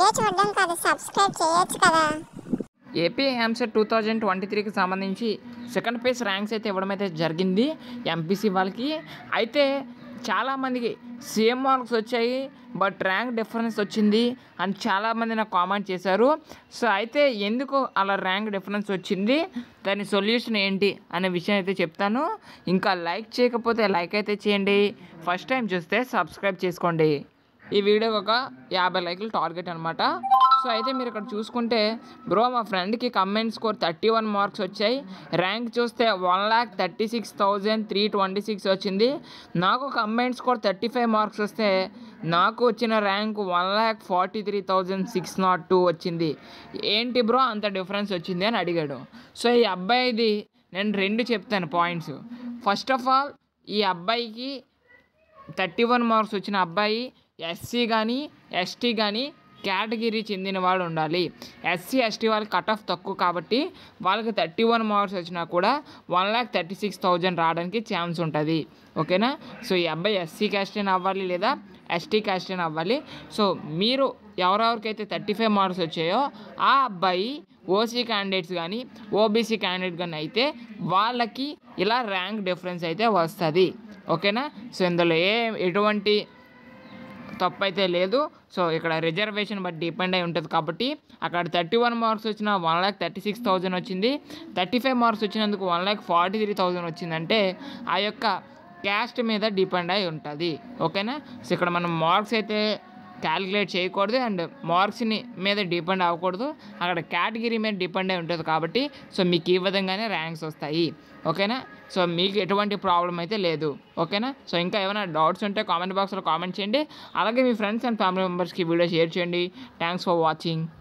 video చూడడం కాదు subscribe చేయొచ్చు కదా AP EAMCET two thousand twenty త్రీకి సంబంధించి సెకండ్ పేస్ ర్యాంక్స్ అయితే ఇవ్వడం అయితే జరిగింది ఎంపీసీ వాళ్ళకి అయితే చాలామందికి సేమ్ మార్క్స్ వచ్చాయి బట్ ర్యాంక్ డిఫరెన్స్ వచ్చింది అని చాలామంది నాకు కామెంట్ చేశారు సో అయితే ఎందుకు అలా ర్యాంక్ డిఫరెన్స్ వచ్చింది దాని సొల్యూషన్ ఏంటి అనే విషయం అయితే చెప్తాను ఇంకా లైక్ చేయకపోతే లైక్ అయితే చేయండి ఫస్ట్ టైం చూస్తే సబ్స్క్రైబ్ చేసుకోండి ఈ వీడియోకి ఒక యాభై లైకులు టార్గెట్ అనమాట సో అయితే మీరు ఇక్కడ చూసుకుంటే బ్రో మా ఫ్రెండ్కి comment score thirty one marks వచ్చాయి ర్యాంక్ చూస్తే one lakh thirty six thousand three twenty six వచ్చింది నాకు comment score thirty five marks వస్తే నాకు వచ్చిన rank one lakh forty three thousand six naught two వచ్చింది ఏంటి బ్రో అంత డిఫరెన్స్ వచ్చింది అని అడిగాడు సో ఈ అబ్బాయిది నేను రెండు చెప్తాను పాయింట్స్ ఫస్ట్ ఆఫ్ ఆల్ ఈ అబ్బాయికి థర్టీ వన్ మార్క్స్ వచ్చిన అబ్బాయి ఎస్సీ కానీ ఎస్టీ కానీ కేటగిరీ చెందిన వాళ్ళు ఉండాలి ఎస్సీ ఎస్టీ వాళ్ళకి కట్ ఆఫ్ తక్కువ కాబట్టి వాళ్ళకి థర్టీ వన్ మార్క్స్ వచ్చినా కూడా one lakh thirty six thousand రావడానికి ఛాన్స్ ఉంటుంది ఓకేనా సో ఈ అబ్బాయి ఎస్సీ క్యాస్ట్ అయినా అవ్వాలి లేదా ఎస్టీ క్యాస్ట్ అయినా అవ్వాలి సో మీరు ఎవరెవరికైతే థర్టీ ఫైవ్ మార్క్స్ వచ్చాయో ఆ అబ్బాయి ఓసీ క్యాండిడేట్స్ కానీ ఓబీసీ క్యాండిడేట్ కానీ అయితే వాళ్ళకి ఇలా ర్యాంక్ డిఫరెన్స్ అయితే వస్తుంది ఓకేనా సో ఇందులో ఏ ఎటువంటి తప్పు అయితే లేదు సో ఇక్కడ రిజర్వేషన్ బట్టి డిపెండ్ అయి ఉంటుంది కాబట్టి అక్కడ థర్టీ వన్ మార్క్స్ వచ్చిన one lakh thirty six thousand వచ్చింది థర్టీ ఫైవ్ మార్క్స్ వచ్చినందుకు one lakh forty three thousand వచ్చిందంటే ఆ యొక్క క్యాస్ట్ మీద డిపెండ్ అయి ఉంటుంది ఓకేనా సో ఇక్కడ మనం మార్క్స్ అయితే క్యాలిక్యులేట్ చేయకూడదు అండ్ మార్క్స్ని మీద డిపెండ్ అవ్వకూడదు అక్కడ కేటగిరీ మీద డిపెండ్ అయి ఉంటుంది కాబట్టి సో మీకు ఈ విధంగానే ర్యాంక్స్ వస్తాయి ఓకేనా సో మీకు ఎటువంటి ప్రాబ్లం అయితే లేదు ఓకేనా సో ఇంకా ఏమైనా డౌట్స్ ఉంటే కామెంట్ బాక్స్లో కామెంట్ చేయండి అలాగే మీ ఫ్రెండ్స్ అండ్ ఫ్యామిలీ మెంబర్స్కి వీడియో షేర్ చేయండి థ్యాంక్స్ ఫర్ వాచింగ్